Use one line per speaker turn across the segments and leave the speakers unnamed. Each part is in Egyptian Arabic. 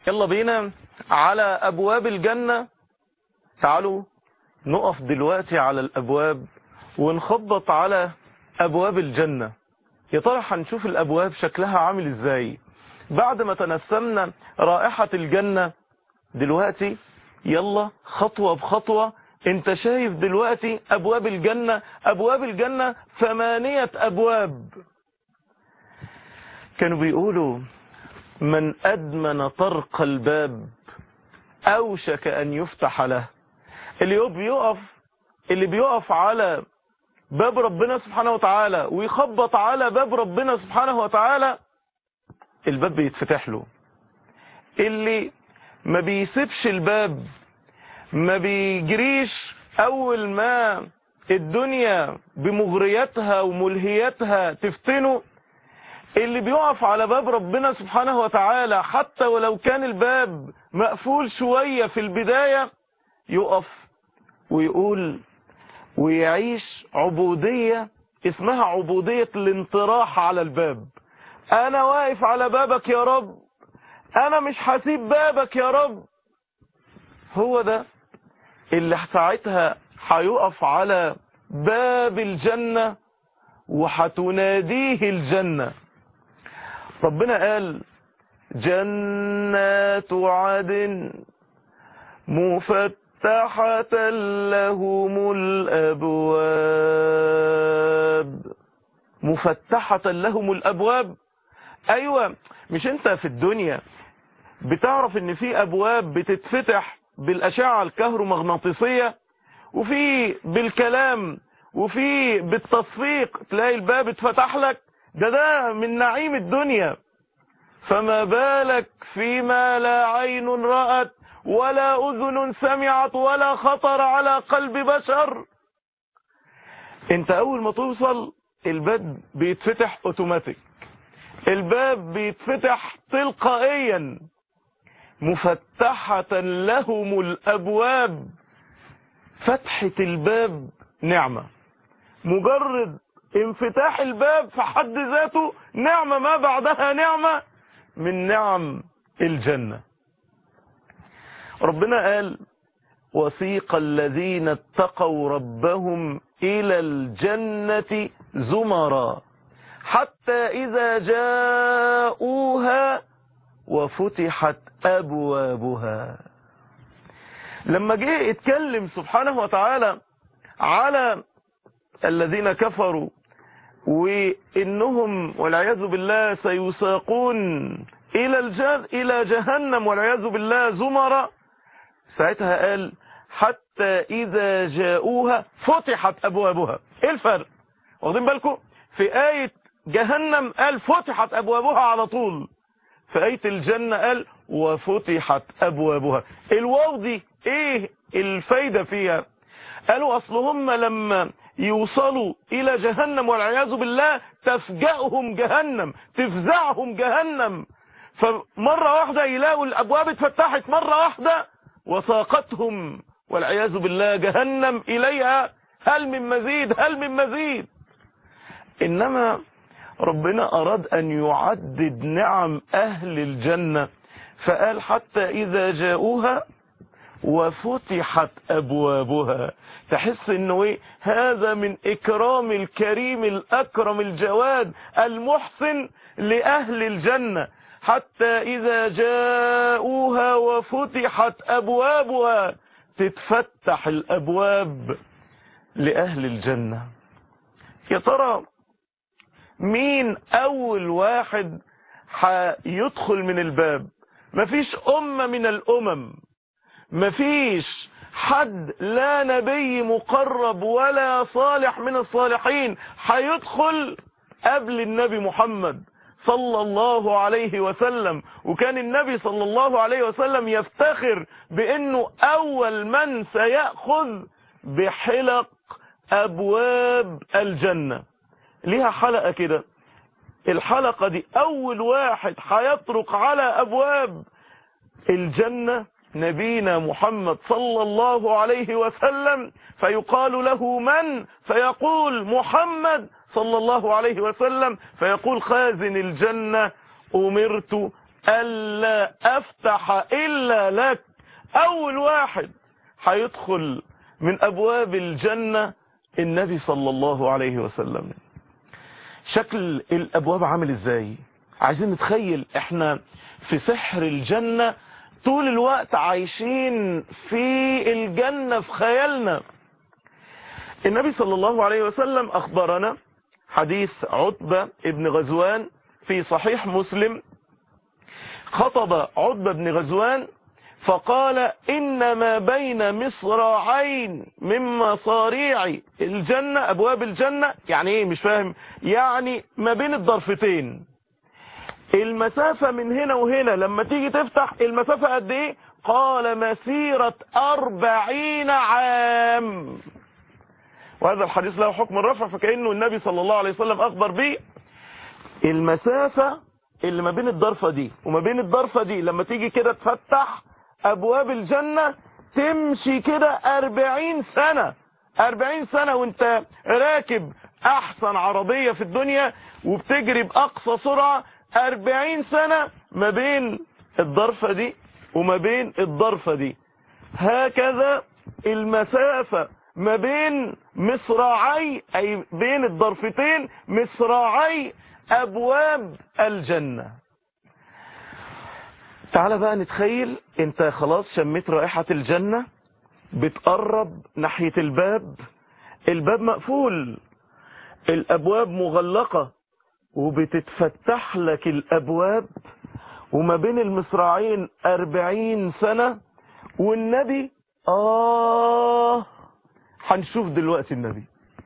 يلا بينا على أبواب الجنة تعالوا نقف دلوقتي على الأبواب ونخبط على أبواب الجنة يا ترى هنشوف الأبواب شكلها عامل إزاي بعد ما تنسمنا رائحة الجنة دلوقتي يلا خطوة بخطوة انت شايف دلوقتي أبواب الجنة أبواب الجنة ثمانية أبواب كانوا بيقولوا من أدمن طرق الباب أوشك أن يفتح له اللي بيقف اللي بيقف على باب ربنا سبحانه وتعالى ويخبط على باب ربنا سبحانه وتعالى الباب بيتفتح له اللي ما بيسيبش الباب ما بيجريش اول ما الدنيا بمغرياتها وملهياتها تفتنه اللي بيقف على باب ربنا سبحانه وتعالى حتى ولو كان الباب مقفول شوية في البداية يقف ويقول ويعيش عبودية اسمها عبودية الانطراح على الباب انا واقف على بابك يا رب انا مش هسيب بابك يا رب هو ده اللي ساعتها هيقف على باب الجنة وهتناديه الجنة ربنا قال جنات عدن مفتحة لهم الأبواب مفتحة لهم الأبواب أيوة مش أنت في الدنيا بتعرف ان في أبواب بتتفتح بالأشعة الكهرومغناطيسية وفي بالكلام وفي بالتصفيق تلاقي الباب اتفتح لك ده ده من نعيم الدنيا فما بالك فيما لا عين رأت ولا أذن سمعت ولا خطر على قلب بشر انت اول ما توصل الباب بيتفتح اوتوماتيك الباب بيتفتح تلقائيا مفتحة لهم الابواب فتحة الباب نعمة مجرد انفتاح الباب في حد ذاته نعمة ما بعدها نعمة من نعم الجنة ربنا قال وسيق الذين اتقوا ربهم إلى الجنة زمرا حتى إذا جاءوها وفتحت أبوابها لما جه اتكلم سبحانه وتعالى على الذين كفروا وإنهم والعياذ بالله سيساقون إلى الجن إلى جهنم والعياذ بالله زمرا ساعتها قال حتى إذا جاءوها فتحت أبوابها إيه الفرق واخدين بالكم في آية جهنم قال فتحت أبوابها على طول في آية الجنة قال وفتحت أبوابها الواو دي إيه الفايدة فيها قالوا أصل هم لما يوصلوا إلى جهنم والعياذ بالله تفجأهم جهنم تفزعهم جهنم فمرة واحدة يلاقوا الأبواب اتفتحت مرة واحدة وساقتهم والعياذ بالله جهنم إليها هل من مزيد هل من مزيد إنما ربنا أراد أن يعدد نعم أهل الجنة فقال حتى إذا جاءوها وفتحت أبوابها تحس انه ايه هذا من اكرام الكريم الاكرم الجواد المحسن لأهل الجنة حتى إذا جاءوها وفتحت أبوابها تتفتح الأبواب لأهل الجنة يا ترى مين أول واحد هيدخل من الباب مفيش أمة من الأمم مفيش حد لا نبي مقرب ولا صالح من الصالحين هيدخل قبل النبي محمد صلى الله عليه وسلم وكان النبي صلى الله عليه وسلم يفتخر بانه اول من سيأخذ بحلق ابواب الجنة ليها حلقة كده الحلقة دي اول واحد هيطرق على ابواب الجنة نبينا محمد صلى الله عليه وسلم فيقال له من فيقول محمد صلى الله عليه وسلم فيقول خازن الجنة أمرت ألا أفتح إلا لك أول واحد هيدخل من أبواب الجنة النبي صلى الله عليه وسلم شكل الأبواب عامل إزاي عايزين نتخيل احنا في سحر الجنة طول الوقت عايشين في الجنة في خيالنا النبي صلى الله عليه وسلم أخبرنا حديث عتبة ابن غزوان في صحيح مسلم خطب عتبة بن غزوان فقال إن ما بين مصراعين من مصاريع الجنة أبواب الجنة يعني إيه مش فاهم يعني ما بين الضرفتين المسافة من هنا وهنا لما تيجي تفتح المسافة قد إيه قال مسيرة أربعين عام وهذا الحديث له حكم الرفع فكأنه النبي صلى الله عليه وسلم أخبر به المسافة اللي ما بين الضرفة دي وما بين الضرفة دي لما تيجي كده تفتح أبواب الجنة تمشي كده أربعين سنة أربعين سنة وانت راكب أحسن عربية في الدنيا وبتجري بأقصى سرعة أربعين سنة ما بين الضرفة دي وما بين الضرفة دي هكذا المسافة ما بين مصراعي أي بين الضرفتين مصراعي أبواب الجنة تعال بقى نتخيل انت خلاص شميت رائحة الجنة بتقرب ناحية الباب الباب مقفول الأبواب مغلقة وبتتفتح لك الأبواب وما بين المصراعين أربعين سنة والنبي آه هنشوف دلوقتي النبي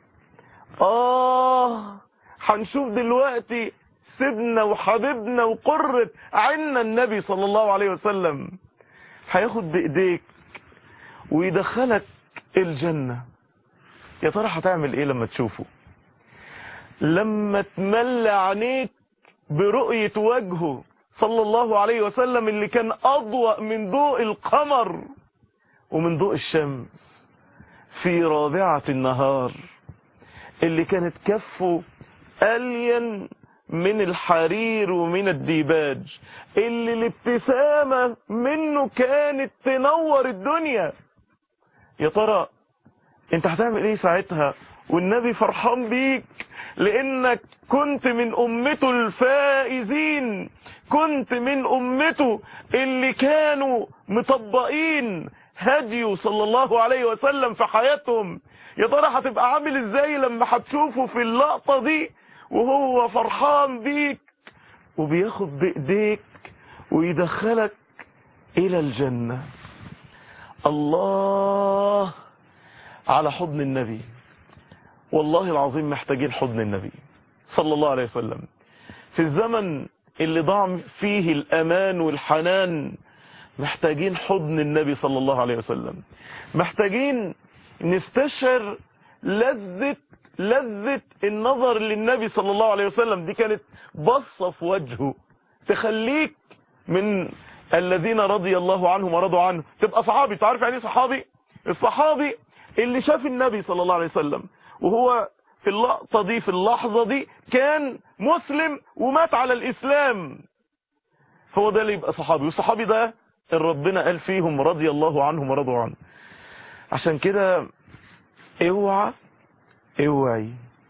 آه هنشوف دلوقتي سيدنا وحبيبنا وقرة عنا النبي صلى الله عليه وسلم هياخد بإيديك ويدخلك الجنة يا ترى هتعمل ايه لما تشوفه لما تملى عينيك برؤية وجهه صلى الله عليه وسلم اللي كان أضوأ من ضوء القمر ومن ضوء الشمس في رابعة النهار اللي كانت كفه ألين من الحرير ومن الديباج اللي الابتسامة منه كانت تنور الدنيا يا ترى انت هتعمل ايه ساعتها والنبي فرحان بيك لانك كنت من امته الفائزين كنت من امته اللي كانوا مطبقين هديه صلى الله عليه وسلم في حياتهم يا ترى هتبقى عامل ازاي لما هتشوفه في اللقطة دي وهو فرحان بيك وبياخد بايديك ويدخلك الى الجنة الله على حضن النبي والله العظيم محتاجين حضن النبي صلى الله عليه وسلم في الزمن اللي ضاع فيه الأمان والحنان محتاجين حضن النبي صلى الله عليه وسلم محتاجين نستشعر لذة لذة النظر للنبي صلى الله عليه وسلم دي كانت بصة في وجهه تخليك من الذين رضي الله عنهم ورضوا عنه تبقى صحابي تعرف يعني صحابي الصحابي اللي شاف النبي صلى الله عليه وسلم وهو في اللقطة دي في اللحظة دي كان مسلم ومات على الإسلام هو ده اللي يبقى صحابي والصحابي ده اللي ربنا قال فيهم رضي الله عنهم ورضوا عنه عشان كده اوعى اوعي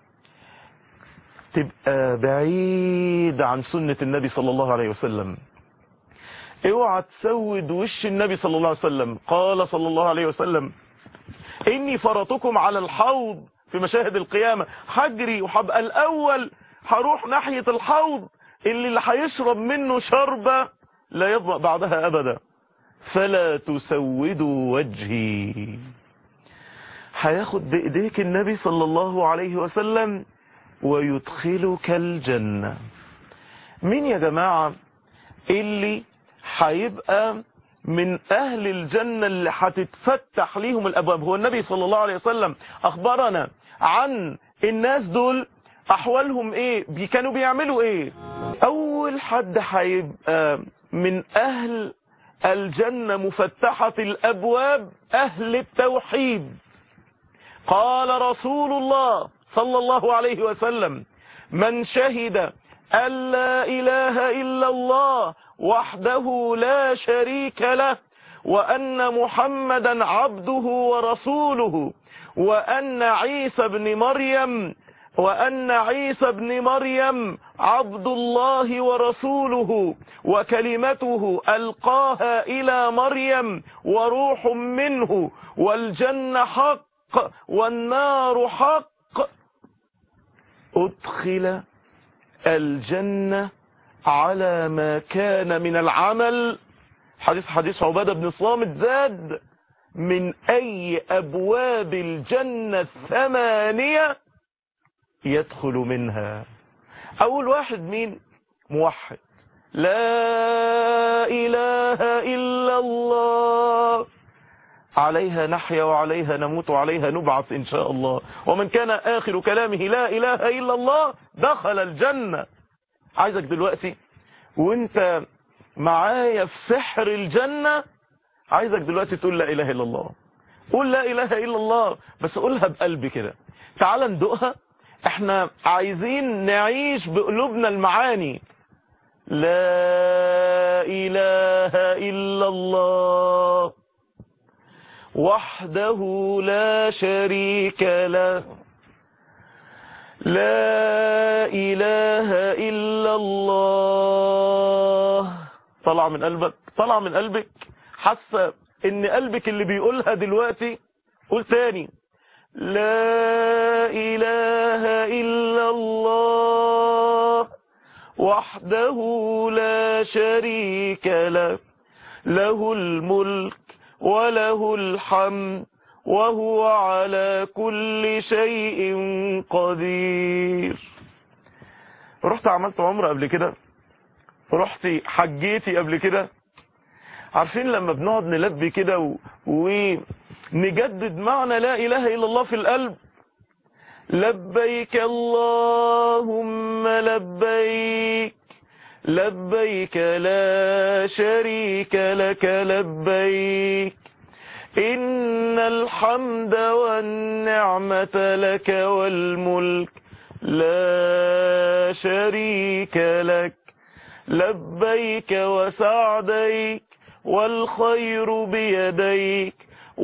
تبقى بعيد عن سنة النبي صلى الله عليه وسلم اوعى تسود وش النبي صلى الله عليه وسلم قال صلى الله عليه وسلم اني فرطكم على الحوض في مشاهد القيامة حجري وحبقى الاول هروح ناحية الحوض اللي اللي هيشرب منه شربة لا يظمأ بعدها ابدا فلا تسودوا وجهي هياخد بايديك النبي صلى الله عليه وسلم ويدخلك الجنة مين يا جماعة اللي هيبقى من أهل الجنة اللي هتتفتح ليهم الأبواب هو النبي صلى الله عليه وسلم أخبرنا عن الناس دول أحوالهم إيه بي كانوا بيعملوا إيه أول حد هيبقى من أهل الجنة مفتحة الأبواب أهل التوحيد قال رسول الله صلى الله عليه وسلم من شهد أن لا إله إلا الله وحده لا شريك له وأن محمدا عبده ورسوله وأن عيسى بن مريم وأن عيسى بن مريم عبد الله ورسوله وكلمته ألقاها إلى مريم وروح منه والجنة حق والنار حق أدخل الجنة على ما كان من العمل حديث حديث عبادة بن صامت زاد من أي أبواب الجنة الثمانية يدخل منها أول واحد مين موحد لا إله إلا الله عليها نحيا وعليها نموت وعليها نبعث إن شاء الله ومن كان آخر كلامه لا إله إلا الله دخل الجنة عايزك دلوقتي وانت معايا في سحر الجنة عايزك دلوقتي تقول لا إله إلا الله قول لا إله إلا الله بس قولها بقلبي كده تعال ندقها احنا عايزين نعيش بقلوبنا المعاني لا إله إلا الله وحده لا شريك له لا إله إلا الله طلع من قلبك طلع من قلبك حاسة ان قلبك اللي بيقولها دلوقتي قول تاني لا إله إلا الله وحده لا شريك له له الملك وله الحمد وهو على كل شيء قدير رحت عملت عمره قبل كده رحتي حجيتي قبل كده عارفين لما بنقعد نلبي كده و... ونجدد معنى لا إله إلا الله في القلب لبيك اللهم لبيك لبيك لا شريك لك لبيك إن الحمد والنعمة لك والملك لا شريك لك لبيك وسعديك والخير بيديك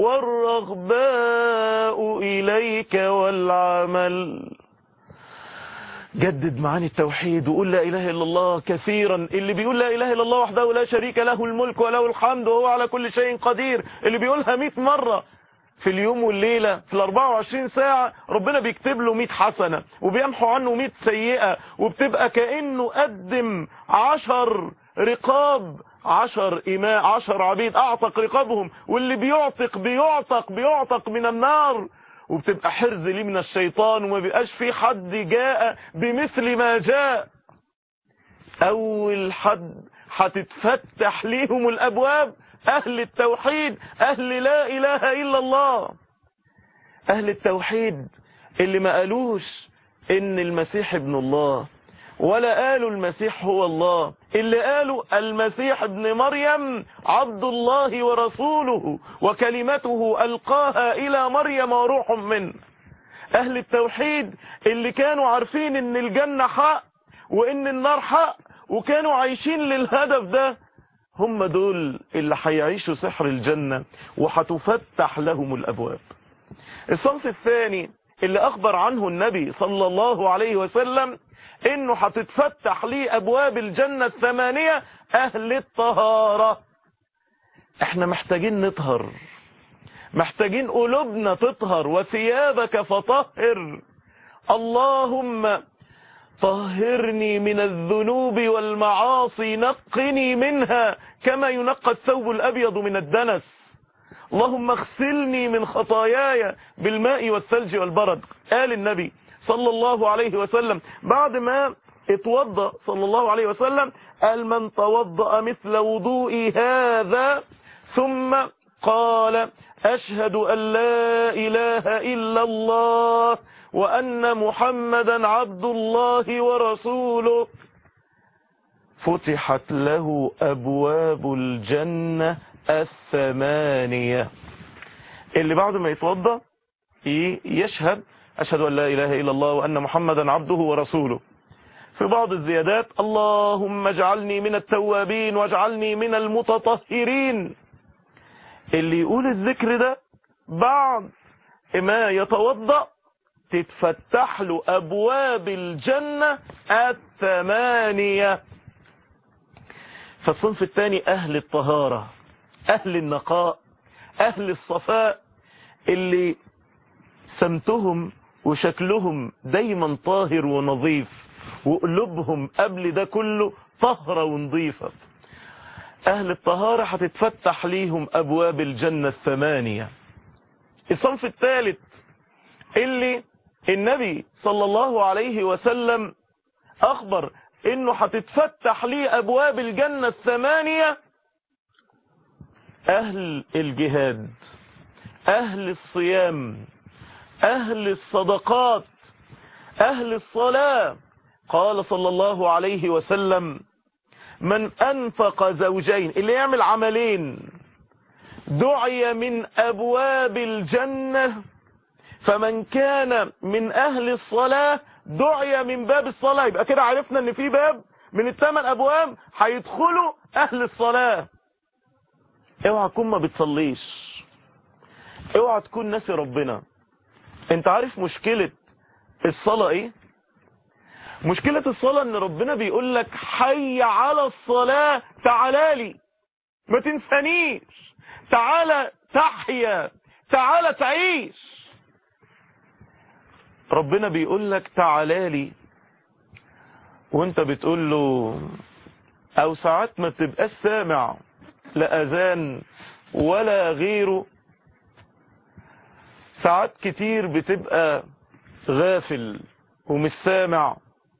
والرغباء إليك والعمل جدد معاني التوحيد وقول لا إله إلا الله كثيرا اللي بيقول لا إله إلا الله وحده لا شريك له الملك وله الحمد وهو على كل شيء قدير اللي بيقولها 100 مرة في اليوم والليلة في ال 24 ساعة ربنا بيكتب له 100 حسنة وبيمحو عنه 100 سيئة وبتبقى كأنه قدم عشر رقاب عشر إماء عشر عبيد أعتق رقابهم واللي بيعتق بيعتق بيعتق من النار وبتبقى حرز ليه من الشيطان وما بيبقاش في حد جاء بمثل ما جاء أول حد هتتفتح ليهم الأبواب أهل التوحيد أهل لا إله إلا الله أهل التوحيد اللي ما قالوش إن المسيح ابن الله ولا قالوا المسيح هو الله اللي قالوا المسيح ابن مريم عبد الله ورسوله وكلمته ألقاها إلى مريم وروح منه أهل التوحيد اللي كانوا عارفين إن الجنة حق وإن النار حق وكانوا عايشين للهدف ده هم دول اللي هيعيشوا سحر الجنة وهتفتح لهم الأبواب الصنف الثاني اللي أخبر عنه النبي صلى الله عليه وسلم انه هتتفتح ليه ابواب الجنة الثمانية اهل الطهارة احنا محتاجين نطهر محتاجين قلوبنا تطهر وثيابك فطهر اللهم طهرني من الذنوب والمعاصي نقني منها كما ينقى الثوب الابيض من الدنس اللهم اغسلني من خطاياي بالماء والثلج والبرد قال النبي صلى الله عليه وسلم بعد ما اتوضى صلى الله عليه وسلم قال من توضأ مثل وضوئي هذا ثم قال أشهد أن لا إله إلا الله وأن محمدا عبد الله ورسوله فتحت له أبواب الجنة الثمانية اللي بعد ما يتوضى يشهد أشهد أن لا إله إلا الله وأن محمدا عبده ورسوله في بعض الزيادات اللهم اجعلني من التوابين واجعلني من المتطهرين اللي يقول الذكر ده بعد ما يتوضأ تتفتح له أبواب الجنة الثمانية فالصنف الثاني أهل الطهارة أهل النقاء أهل الصفاء اللي سمتهم وشكلهم دايما طاهر ونظيف وقلوبهم قبل ده كله طهرة ونظيفة أهل الطهارة هتتفتح ليهم أبواب الجنة الثمانية الصنف الثالث اللي النبي صلى الله عليه وسلم أخبر إنه هتتفتح ليه أبواب الجنة الثمانية أهل الجهاد أهل الصيام أهل الصدقات أهل الصلاة قال صلى الله عليه وسلم من أنفق زوجين اللي يعمل عملين دعي من أبواب الجنة فمن كان من أهل الصلاة دعي من باب الصلاة يبقى كده عرفنا ان في باب من الثمان أبواب هيدخلوا أهل الصلاة اوعى تكون ما بتصليش اوعى تكون ناسي ربنا انت عارف مشكلة الصلاة ايه مشكلة الصلاة ان ربنا بيقول لك حي على الصلاة تعالى لي ما تنسانيش تعالى تحيا تعالى تعيش ربنا بيقول لك تعالى لي وانت بتقول له او ساعات ما تبقاش سامع لا اذان ولا غيره ساعات كتير بتبقى غافل ومش سامع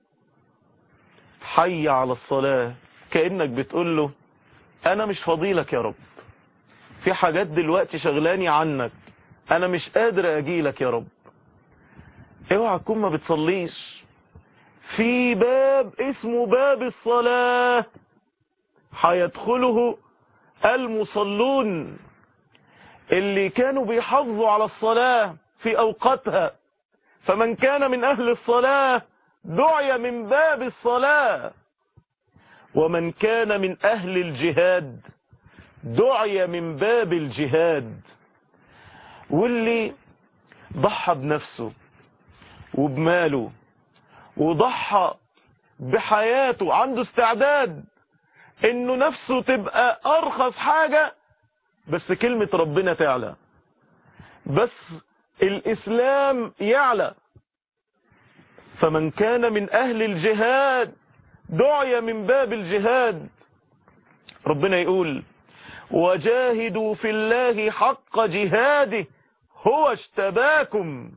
حي على الصلاة كأنك بتقول له انا مش فضيلك يا رب في حاجات دلوقتي شغلاني عنك انا مش قادر اجيلك يا رب اوعى تكون ما بتصليش في باب اسمه باب الصلاة هيدخله المصلون اللي كانوا بيحافظوا على الصلاة في أوقاتها فمن كان من أهل الصلاة دعي من باب الصلاة ومن كان من أهل الجهاد دعي من باب الجهاد واللي ضحى بنفسه وبماله وضحى بحياته عنده استعداد انه نفسه تبقى ارخص حاجة بس كلمة ربنا تعلى بس الاسلام يعلى فمن كان من اهل الجهاد دعي من باب الجهاد ربنا يقول وجاهدوا في الله حق جهاده هو اشتباكم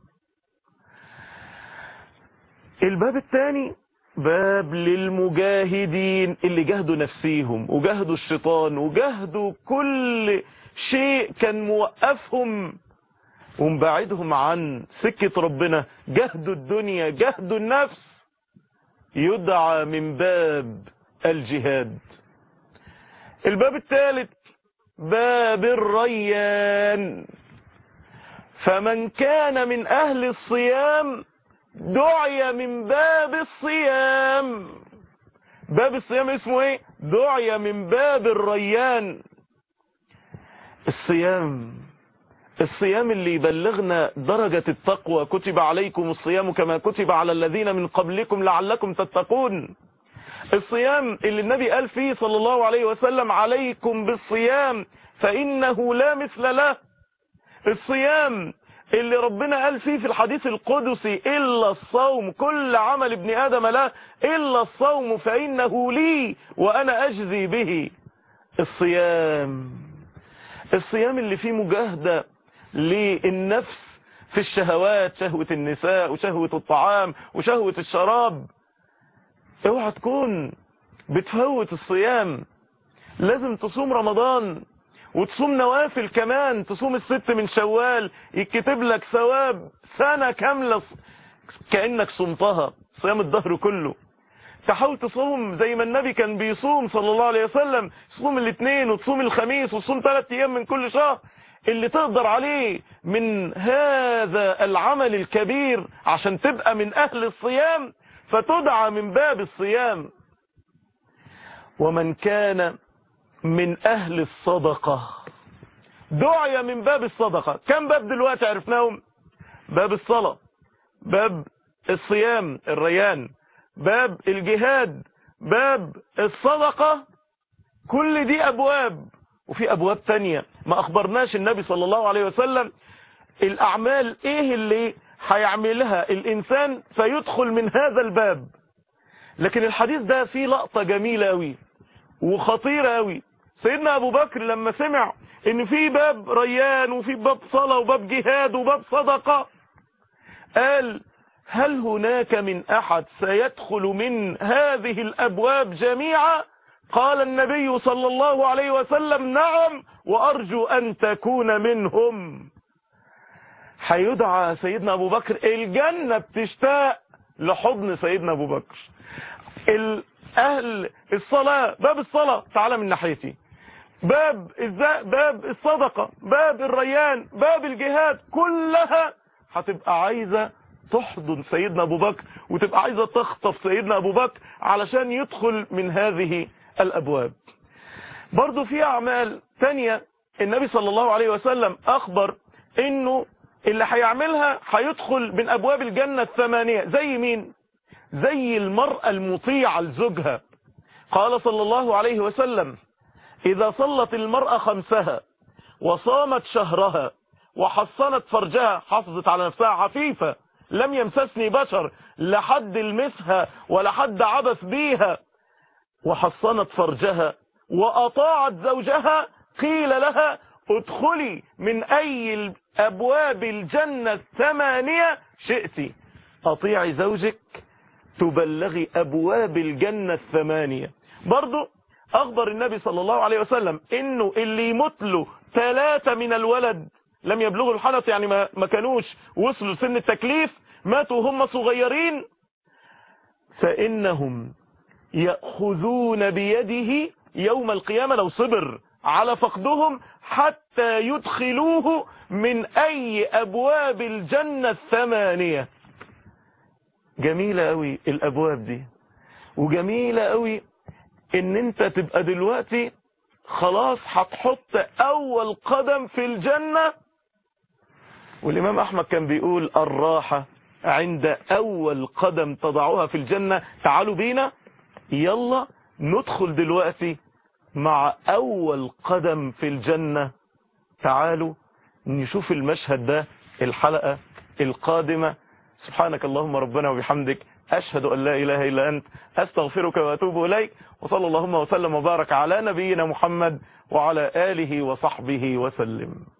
الباب الثاني باب للمجاهدين اللي جاهدوا نفسيهم وجاهدوا الشيطان وجاهدوا كل شيء كان موقفهم ومبعدهم عن سكة ربنا جاهدوا الدنيا جاهدوا النفس يدعى من باب الجهاد الباب الثالث باب الريان فمن كان من أهل الصيام دعي من باب الصيام باب الصيام اسمه ايه دعي من باب الريان الصيام الصيام اللي يبلغنا درجة التقوى كتب عليكم الصيام كما كتب على الذين من قبلكم لعلكم تتقون الصيام اللي النبي قال فيه صلى الله عليه وسلم عليكم بالصيام فإنه لا مثل له الصيام اللي ربنا قال فيه في الحديث القدسي إلا الصوم كل عمل ابن آدم له إلا الصوم فإنه لي وأنا أجزي به الصيام الصيام اللي فيه مجاهدة للنفس في الشهوات شهوة النساء وشهوة الطعام وشهوة الشراب اوعى تكون بتفوت الصيام لازم تصوم رمضان وتصوم نوافل كمان تصوم الست من شوال يكتب لك ثواب سنة كاملة كأنك صمتها صيام الدهر كله تحاول تصوم زي ما النبي كان بيصوم صلى الله عليه وسلم تصوم الاثنين وتصوم الخميس وتصوم ثلاث ايام من كل شهر اللي تقدر عليه من هذا العمل الكبير عشان تبقى من اهل الصيام فتدعى من باب الصيام ومن كان من أهل الصدقة دعي من باب الصدقة كم باب دلوقتي عرفناهم باب الصلاة باب الصيام الريان باب الجهاد باب الصدقة كل دي أبواب وفي أبواب تانية ما أخبرناش النبي صلى الله عليه وسلم الأعمال إيه اللي هيعملها الإنسان فيدخل من هذا الباب لكن الحديث ده فيه لقطة جميلة أوي وخطيرة أوي سيدنا أبو بكر لما سمع إن في باب ريان وفي باب صلاة وباب جهاد وباب صدقة قال هل هناك من أحد سيدخل من هذه الأبواب جميعا قال النبي صلى الله عليه وسلم نعم وأرجو أن تكون منهم هيدعى سيدنا أبو بكر الجنة بتشتاق لحضن سيدنا أبو بكر أهل الصلاة باب الصلاة تعالى من ناحيتي باب باب الصدقة باب الريان باب الجهاد كلها هتبقى عايزة تحضن سيدنا أبو بكر وتبقى عايزة تخطف سيدنا أبو بكر علشان يدخل من هذه الأبواب برضو في أعمال تانية النبي صلى الله عليه وسلم أخبر إنه اللي هيعملها هيدخل من أبواب الجنة الثمانية زي مين زي المرأة المطيعة لزوجها قال صلى الله عليه وسلم إذا صلت المرأة خمسها وصامت شهرها وحصنت فرجها حافظت على نفسها عفيفة لم يمسسني بشر لحد المسها ولا حد عبث بيها وحصنت فرجها وأطاعت زوجها قيل لها ادخلي من أي أبواب الجنة الثمانية شئت أطيعي زوجك تبلغي أبواب الجنة الثمانية برضو أخبر النبي صلى الله عليه وسلم إنه اللي يموت له ثلاثة من الولد لم يبلغوا الحنث يعني ما, ما كانوش وصلوا سن التكليف ماتوا هم صغيرين فإنهم يأخذون بيده يوم القيامة لو صبر على فقدهم حتى يدخلوه من أي أبواب الجنة الثمانية جميلة قوي الأبواب دي وجميلة قوي ان انت تبقى دلوقتي خلاص هتحط اول قدم في الجنة والامام احمد كان بيقول الراحة عند اول قدم تضعوها في الجنة تعالوا بينا يلا ندخل دلوقتي مع اول قدم في الجنة تعالوا نشوف المشهد ده الحلقة القادمة سبحانك اللهم ربنا وبحمدك أشهد أن لا إله إلا أنت أستغفرك وأتوب إليك وصلى اللهم وسلم وبارك على نبينا محمد وعلى آله وصحبه وسلم